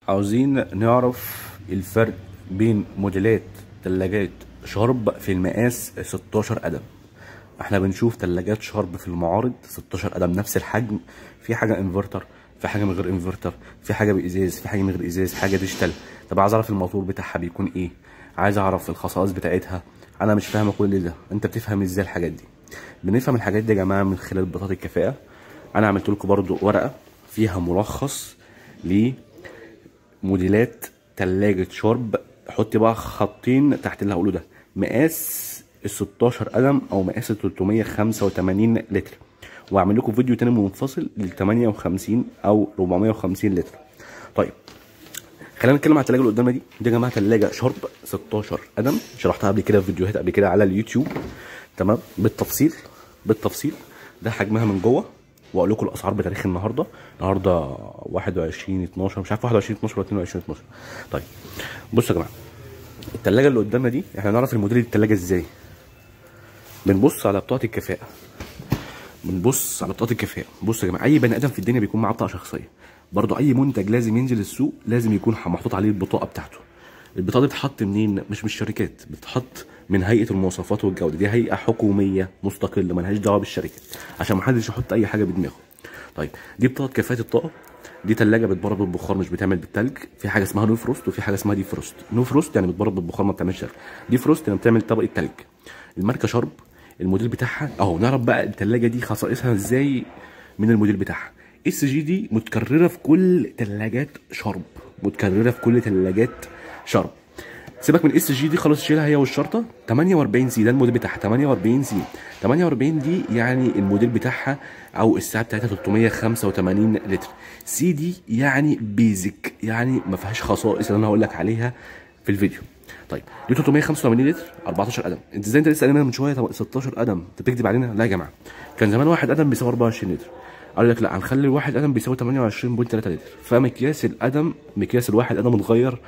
عاوزين نعرف الفرق بين موديلات تلاجات شارب في المقاس 16 قدم احنا بنشوف تلاجات شارب في المعارض 16 قدم نفس الحجم في حاجه انفرتر في حاجه من غير انفرتر في حاجه بازاز في حاجه من غير ازاز حاجه ديجيتال طب عايز اعرف الموتور بتاعها بيكون ايه عايز اعرف الخصائص بتاعتها انا مش فاهم كل ده انت بتفهم ازاي الحاجات دي بنفهم الحاجات دي يا جماعه من خلال بطاقه الكفاءه انا عملت لكم برضو ورقه فيها ملخص لموديلات تلاجة شرب حط بقى خطين تحت اللي هقوله ده مقاس ال 16 قدم او مقاس ال 385 لتر واعمل لكم فيديو تاني منفصل لل 58 او 450 لتر طيب خلينا نتكلم على التلاجه اللي قدامنا دي دي يا جماعه تلاجه شرب 16 قدم شرحتها قبل كده في فيديوهات قبل كده على اليوتيوب تمام بالتفصيل بالتفصيل ده حجمها من جوه واقول لكم الاسعار بتاريخ النهارده النهارده 21 12 مش عارف 21 12 ولا 22 12 طيب بصوا يا جماعه التلاجه اللي قدامنا دي احنا نعرف الموديل التلاجه ازاي بنبص على بطاقه الكفاءه بنبص على بطاقه الكفاءه بص يا جماعه اي بني ادم في الدنيا بيكون معاه بطاقه شخصيه برضو اي منتج لازم ينزل السوق لازم يكون محطوط عليه البطاقه بتاعته البطاقه دي بتتحط منين مش من الشركات بتتحط من هيئه المواصفات والجوده دي هيئه حكوميه مستقله ملهاش دعوه بالشركات عشان محدش يحط اي حاجه بدماغه طيب دي بطاقه كفاءه الطاقه دي تلاجة بتبرد بالبخار مش بتعمل بالتلج في حاجه اسمها نو فروست وفي حاجه اسمها دي فروست نو فروست يعني بتبرد بالبخار ما بتعملش تلج دي فروست يعني بتعمل طبقه تلج الماركه شرب الموديل بتاعها اهو نعرف بقى التلاجة دي خصائصها ازاي من الموديل بتاعها اس جي دي متكرره في كل تلاجات شرب متكرره في كل تلاجات شرب سيبك من اس جي دي خلاص شيلها هي والشرطه 48 سي ده الموديل بتاعها 48 سي 48 دي يعني الموديل بتاعها او الساعه بتاعتها 385 لتر سي دي يعني بيزك يعني ما فيهاش خصائص اللي انا هقول لك عليها في الفيديو طيب دي 385 لتر 14 قدم انت ازاي انت لسه قايل من شويه 16 قدم انت بتكذب علينا لا يا جماعه كان زمان واحد قدم بيساوي 24 لتر قال لك لا هنخلي الواحد قدم بيساوي 28.3 لتر فمقياس القدم مقياس الواحد قدم اتغير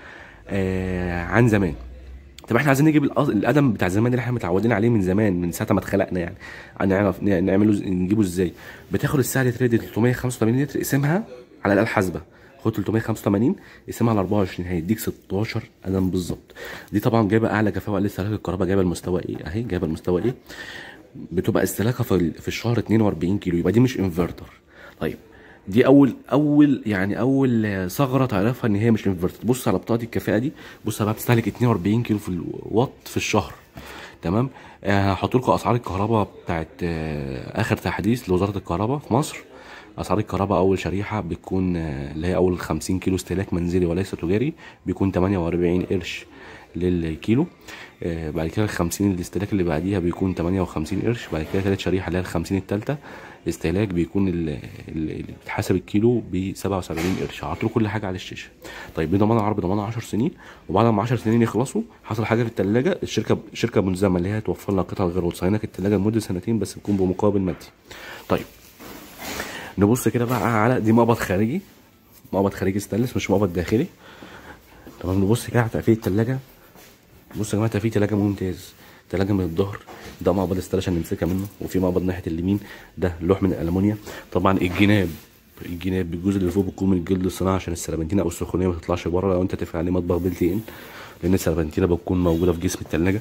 آه عن زمان طب احنا عايزين نجيب الأص- القدم بتاع زمان اللي احنا متعودين عليه من زمان من ساعه ما اتخلقنا يعني نعرف ن- نعمله ز- نجيبه ازاي بتاخد الساعه اللي تريد 385 لتر اقسمها على الاله الحاسبه خد 385 اقسمها على 24 هيديك 16 قدم بالظبط دي طبعا جايبه اعلى كفاءه لسه استهلاك الكهرباء جايبه المستوى ايه اهي جايبه المستوى ايه بتبقى استهلاكها في ال- في الشهر 42 كيلو يبقى دي مش انفرتر طيب دي اول اول يعني اول ثغره تعرفها ان هي مش انفرتر بص على بطاقه الكفاءه دي بص بقى بتستهلك 42 كيلو في الوات في الشهر تمام آه، هحط لكم اسعار الكهرباء بتاعت آه، اخر تحديث لوزاره الكهرباء في مصر اسعار الكهرباء اول شريحه بتكون آه، اللي هي اول 50 كيلو استهلاك منزلي وليس تجاري بيكون 48 قرش للكيلو آه، بعد كده ال 50 الاستهلاك اللي بعديها بيكون 58 قرش بعد كده تالت شريحه اللي هي ال 50 التالتة استهلاك بيكون ال- ال- اللي بتحسب الكيلو ب 77 قرش هحط له كل حاجه على الشاشه طيب دي ضمان عرض ضمان 10 سنين وبعد ما 10 سنين يخلصوا حصل حاجه في الثلاجه الشركه الشركه ملزمه اللي هي توفر لها قطع غير وتصينك الثلاجه لمده سنتين بس بيكون بمقابل مادي طيب نبص كده بقى على دي مقبض خارجي مقبض خارجي ستانلس مش مقبض داخلي تمام نبص كده على تقفيل الثلاجه بص يا جماعه تقفيل ثلاجه ممتاز ثلاجه من الظهر ده مقبض استاله عشان نمسكها منه وفي مقبض ناحيه اليمين ده لوح من الالومنيا طبعا الجناب الجناب الجزء اللي فوق بيكون من الجلد الصناعي عشان السلبنتينه او السخونيه ما تطلعش بره لو انت تفعل عليه مطبخ بلت ان لان السلبنتينه بتكون موجوده في جسم الثلاجه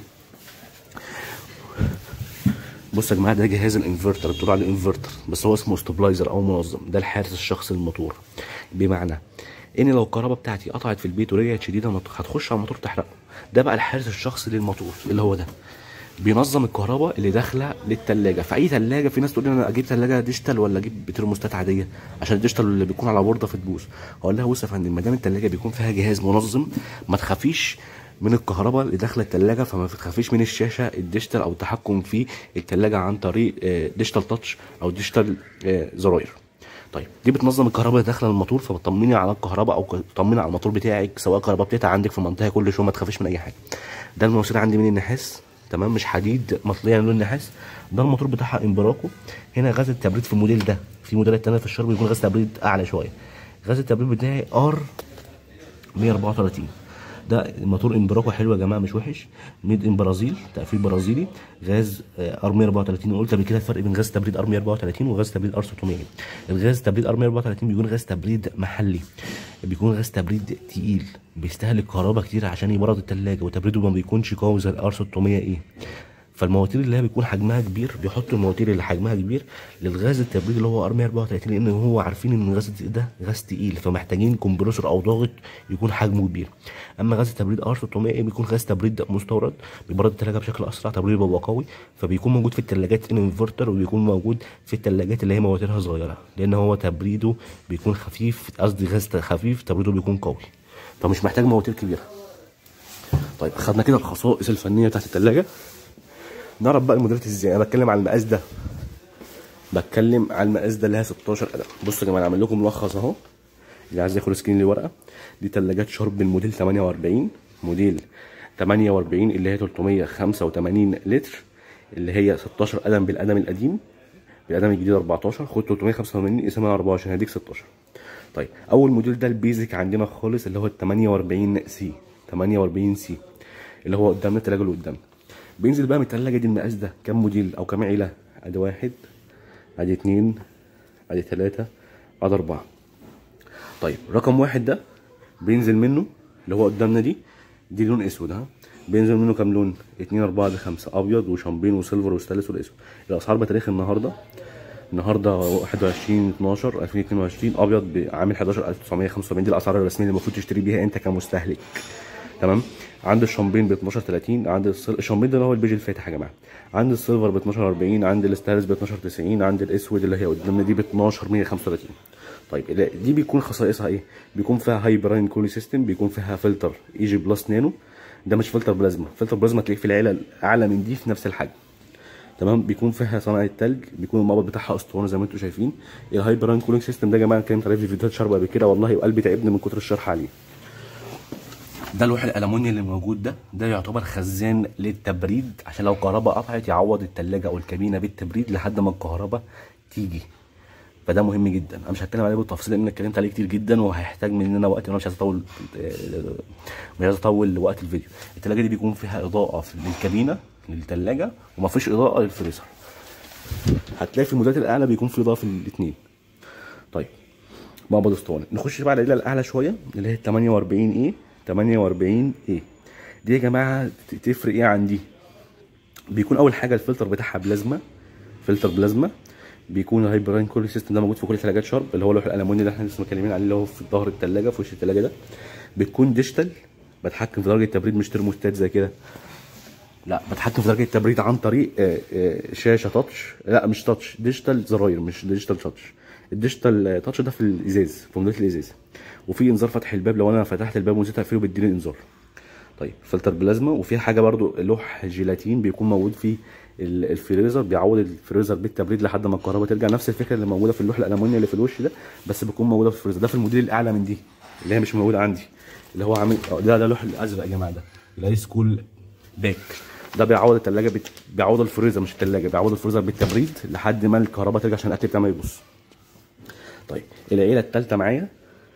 بص يا جماعه ده جهاز الانفرتر بتقول عليه انفرتر بس هو اسمه ستابلايزر او منظم ده الحارس الشخصي للموتور بمعنى ان لو الكهرباء بتاعتي قطعت في البيت ورجعت شديده الموتور- هتخش على الموتور تحرقه ده بقى الحارس الشخصي للموتور اللي هو ده بينظم الكهرباء اللي داخله للثلاجه في اي ثلاجه في ناس تقول لي انا اجيب ثلاجه ديجيتال ولا اجيب بترموستات عاديه عشان الديجيتال اللي بيكون على بورده في تبوظ اقول لها بص يا فندم ما دام الثلاجه بيكون فيها جهاز منظم ما تخافيش من الكهرباء اللي داخله الثلاجه فما تخافيش من الشاشه الديجيتال او التحكم في الثلاجه عن طريق آه، ديجيتال تاتش او ديجيتال آه، زراير طيب دي بتنظم الكهرباء اللي داخله الموتور فبتطمني على الكهرباء او تطمني على الموتور بتاعك سواء الكهرباء بتاعتها عندك في المنطقه كل شويه ما تخافيش من اي حاجه ده المواسير عندي من النحاس تمام مش حديد مطليه لون نحاس ده الموتور بتاعها امبراكو هنا غاز التبريد في الموديل ده في موديلات تانية في الشرب بيكون غاز تبريد اعلى شويه غاز التبريد بتاعي ار 134 ده موتور امبراكو حلو يا جماعه مش وحش ميد ان برازيل تقفيل برازيلي غاز ار 134 قلت قبل كده الفرق بين غاز تبريد ار 134 وغاز تبريد ار 600 الغاز تبريد ار 134 بيكون غاز تبريد محلي بيكون غاز تبريد تقيل بيستهلك كهرباء كتير عشان يبرد التلاجة وتبريده ما بيكونش قوي زي الار 600 ايه فالمواتير اللي هي بيكون حجمها كبير بيحطوا المواتير اللي حجمها كبير للغاز التبريد اللي هو ار 134 لان هو عارفين ان الغاز ده غاز تقيل فمحتاجين كومبريسور او ضاغط يكون حجمه كبير اما غاز التبريد ار 600 بيكون غاز تبريد مستورد بيبرد الثلاجه بشكل اسرع تبريده بيبقى قوي فبيكون موجود في الثلاجات انفرتر وبيكون موجود في الثلاجات اللي هي مواتيرها صغيره لان هو تبريده بيكون خفيف قصدي غاز خفيف تبريده بيكون قوي فمش محتاج مواتير كبيره طيب خدنا كده الخصائص الفنيه بتاعت الثلاجه نعرف بقى الموديلات ازاي انا بتكلم على المقاس ده بتكلم على المقاس ده اللي هي 16 قدم بصوا يا جماعه انا عامل لكم ملخص اهو اللي عايز ياخد سكرين لورقه دي ثلاجات شارب الموديل 48 موديل 48 اللي هي 385 لتر اللي هي 16 قدم بالقدم القديم بالقدم الجديد 14 خد 385 قسمها 24 هديك 16 طيب اول موديل ده البيزك عندنا خالص اللي هو ال 48 سي 48 سي اللي هو قدامنا الثلاجه اللي قدامنا بينزل بقى من التلاجة دي المقاس ده كام موديل او كام عيلة ادي واحد ادي اتنين ادي تلاتة ادي اربعة طيب رقم واحد ده بينزل منه اللي هو قدامنا دي دي لون اسود ها بينزل منه كام لون اتنين اربعة دي خمسة ابيض وشامبين وسيلفر وستانلس والاسود الاسعار بتاريخ النهارده النهارده 21 12 2022 ابيض عامل 11975 دي الاسعار الرسميه اللي المفروض تشتري بيها انت كمستهلك تمام عند الشامبين ب 12 30 عند الشامبين ده اللي هو البيج الفاتح يا جماعه عند السيلفر ب 12 40 عند الستانلس ب 12 90 عند الاسود اللي هي قدامنا دي ب 12 135 طيب دي بيكون خصائصها ايه بيكون فيها هاي براين كولي سيستم بيكون فيها فلتر اي جي بلس نانو ده مش فلتر بلازما فلتر بلازما تلاقيه في العيله الاعلى من دي في نفس الحجم تمام بيكون فيها صناعه التلج بيكون المقبض بتاعها اسطوانه زي ما انتم شايفين الهاي براين كولينج سيستم ده يا جماعه كان عليه في فيديوهات شرب قبل كده والله وقلبي تعبني من كتر الشرح عليه ده لوح الالومنيوم اللي موجود ده ده يعتبر خزان للتبريد عشان لو الكهرباء قطعت يعوض التلاجة او الكابينه بالتبريد لحد ما الكهرباء تيجي فده مهم جدا انا مش هتكلم عليه بالتفصيل لان اتكلمت عليه كتير جدا وهيحتاج مننا وقت وانا مش عايز اطول مش عايز اطول وقت الفيديو التلاجة دي بيكون فيها اضاءه للكابينه للتلاجة ومفيش اضاءه للفريزر هتلاقي في الموديلات الاعلى بيكون في اضاءه في الاثنين طيب مقبض اسطواني نخش بقى على العيله الاعلى شويه اللي هي 48 ايه 48 ايه دي يا جماعه تفرق ايه عن دي بيكون اول حاجه الفلتر بتاعها بلازما فلتر بلازما بيكون الهايبرين كول سيستم ده موجود في كل ثلاجات شرب اللي هو لوح الالومنيوم اللي احنا لسه متكلمين عليه اللي هو في ظهر الثلاجه في وش الثلاجه ده بتكون ديجيتال بتحكم في درجه التبريد مش ترموستات زي كده لا بتحكم في درجه التبريد عن طريق شاشه تاتش لا مش تاتش ديجيتال زراير مش ديجيتال تاتش الديجيتال تاتش ده في الازاز في موديل الازاز وفي انذار فتح الباب لو انا فتحت الباب ونسيت اقفله بيديني انذار طيب فلتر بلازما وفي حاجه برضو لوح جيلاتين بيكون موجود في الفريزر بيعوض الفريزر بالتبريد لحد ما الكهرباء ترجع نفس الفكره اللي موجوده في اللوح الالومنيوم اللي في الوش ده بس بيكون موجوده في الفريزر ده في الموديل الاعلى من دي اللي هي مش موجوده عندي اللي هو عامل ده ده لوح الازرق يا جماعه ده الايس كول باك ده بيعوض الثلاجه بت... بيعوض الفريزر مش الثلاجه بيعوض الفريزر بالتبريد لحد ما الكهرباء ترجع عشان الاكل بتاعنا يبص طيب العيله الثالثه معايا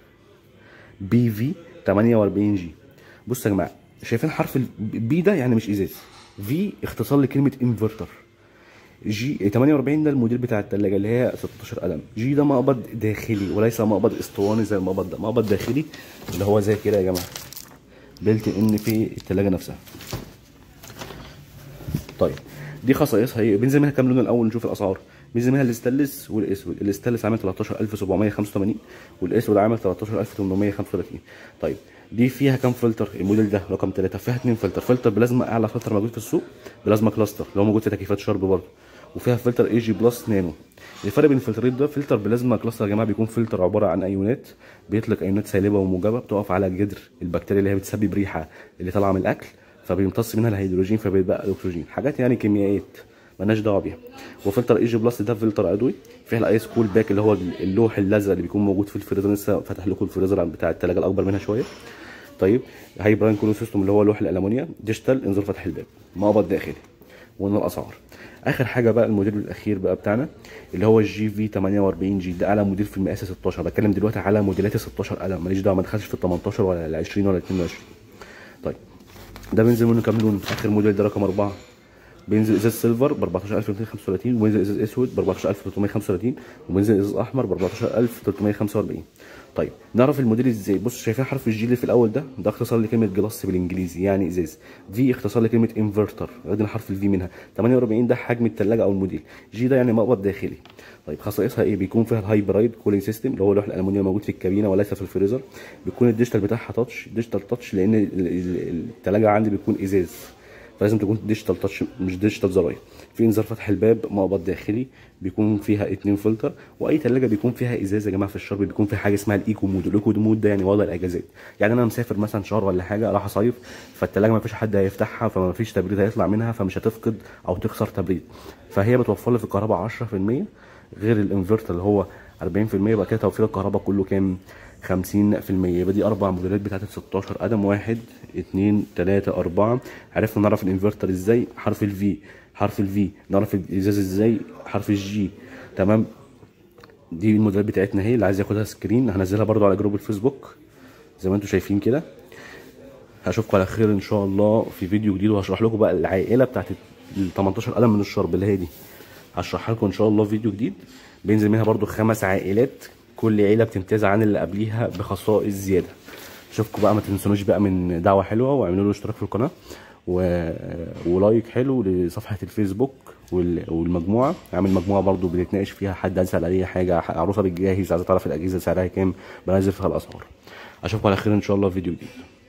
بي في 48 جي بصوا يا جماعه شايفين حرف البي ده يعني مش ازاز في اختصار لكلمه انفرتر جي 48 ده الموديل بتاع الثلاجه اللي هي 16 قلم جي ده مقبض داخلي وليس مقبض اسطواني زي المقبض ده مقبض داخلي اللي هو زي كده يا جماعه بيلت ان في الثلاجه نفسها طيب دي خصائصها ايه بنزل منها كام لون الاول نشوف الاسعار بينزل منها الاستانلس والاسود الاستانلس عامل 13785 والاسود عامل 13835 طيب دي فيها كام فلتر الموديل ده رقم 3 فيها اثنين فلتر فلتر بلازما اعلى فلتر موجود في السوق بلازما كلاستر اللي هو موجود في تكييفات شرب برضه وفيها فلتر اي جي بلس نانو الفرق بين الفلترين ده فلتر بلازما كلاستر يا جماعه بيكون فلتر عباره عن ايونات بيطلق ايونات سالبه وموجبه بتقف على جدر البكتيريا اللي هي بتسبب ريحه اللي طالعه من الاكل فبيمتص منها الهيدروجين فبيتبقى الاكسجين حاجات يعني كيميائيات مالناش دعوه بيها وفلتر اي جي بلس ده فلتر عضوي فيه الايس كول باك اللي هو اللوح الازرق اللي بيكون موجود في الفريزر لسه فاتح لكم الفريزر بتاع الثلاجه الاكبر منها شويه طيب هاي براين كولون سيستم اللي هو لوح الالومنيوم ديجيتال انذار فتح الباب مقبض داخلي وقلنا الاسعار اخر حاجه بقى الموديل الاخير بقى بتاعنا اللي هو الجي في 48 جي ده اعلى موديل في المقاس 16 بتكلم دلوقتي على موديلات 16 قلم ماليش دعوه ما دخلش في ال 18 ولا ال 20 ولا 22 ده بينزل منه كام لون اخر موديل ده رقم اربعه بينزل ازاز سيلفر ب 14235 وبينزل ازاز اسود ب 14335 وبينزل ازاز احمر ب 14345 طيب نعرف الموديل ازاي بص شايفين حرف الجي اللي في الاول ده ده اختصار لكلمه جلاس بالانجليزي يعني ازاز في اختصار لكلمه انفرتر واخدين حرف الفي منها 48 ده حجم الثلاجه او الموديل جي ده يعني مقبض داخلي طيب خصائصها ايه بيكون فيها الهايبرايد كولينج سيستم اللي هو لوح الالومنيوم الموجود في الكابينه وليس في الفريزر بيكون الديجيتال بتاعها تاتش ديجيتال تاتش لان الثلاجه عندي بيكون ازاز فلازم تكون ديجيتال تاتش مش ديجيتال زراير في انذار فتح الباب مقبض داخلي بيكون فيها اتنين فلتر واي ثلاجه بيكون فيها ازاز يا جماعه في الشرب بيكون في حاجه اسمها الايكو مود الايكو مود ده يعني وضع الاجازات يعني انا مسافر مثلا شهر ولا حاجه راح اصيف فالثلاجه ما فيش حد هيفتحها فما فيش تبريد هيطلع منها فمش هتفقد او تخسر تبريد فهي بتوفر لي في الكهرباء 10% غير الانفرتر اللي هو 40% يبقى كده توفير الكهرباء كله كام 50% يبقى دي اربع موديلات بتاعت ال 16 قدم واحد اتنين تلاته اربعه عرفنا نعرف الانفرتر ازاي حرف الفي حرف الفي نعرف الازاز ازاي حرف الجي تمام دي الموديلات بتاعتنا اهي اللي عايز ياخدها سكرين هنزلها برضو على جروب الفيسبوك زي ما انتم شايفين كده هشوفكم على خير ان شاء الله في فيديو جديد وهشرح لكم بقى العائله بتاعت ال 18 قلم من الشرب اللي هي دي هشرحها لكم ان شاء الله في فيديو جديد بينزل منها برضو خمس عائلات كل عيله بتمتاز عن اللي قبليها بخصائص زياده اشوفكم بقى ما تنسونوش بقى من دعوه حلوه واعملوا له اشتراك في القناه و... ولايك حلو لصفحه الفيسبوك وال... والمجموعه عامل مجموعه برضو بنتناقش فيها حد عايز يسال عليها حاجه عروسه بتجهز عايزه تعرف الاجهزه سعرها كام بنزل فيها الاسعار اشوفكم على خير ان شاء الله في فيديو جديد